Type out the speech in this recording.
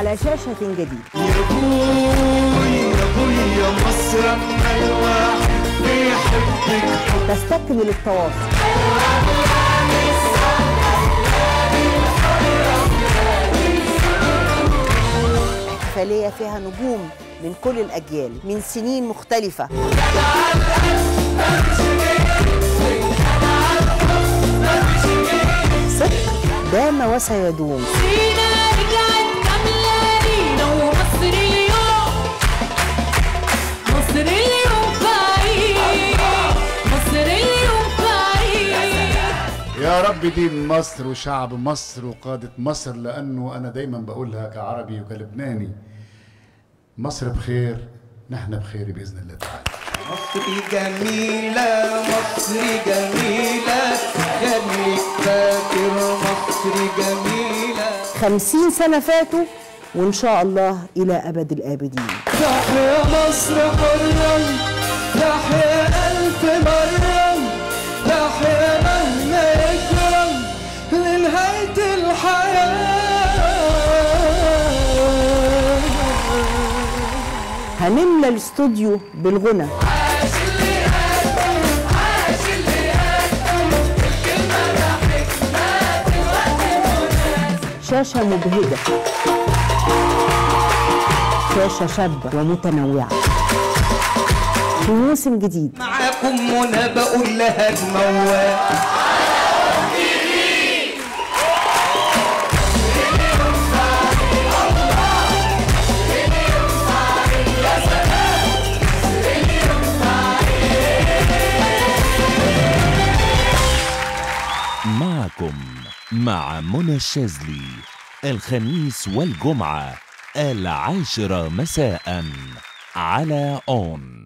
على شاشة جديدة يا بوي يا بوي يا مصر اما الواحد بيحبك تستكمل التواصل احتفالية فيها نجوم من كل الأجيال من سنين مختلفة صدق دام وسيدوم سينا رجعت كاملة لينا ومصر اليوم مصر اليوم بعيد مصر اليوم بعيد يا رب دين مصر وشعب مصر وقادة مصر لأنه أنا دايما بقولها كعربي وكلبناني مصر بخير نحن بخير بإذن الله تعالى مصر جميلة مصر جميلة خليك فاكر مصر جميلة خمسين سنة فاتوا وإن شاء الله إلى أبد الآبدين تحيا مصر حرا تحيا ألف مرة تحيا مهما يكرم لنهاية الحياة هنملى الاستوديو بالغنى شاشة مبهجة شاشة شابة ومتنوعة في موسم جديد معاكم منى بقول لها الموال معكم مع منى الشاذلي الخميس والجمعة العاشرة مساء على أون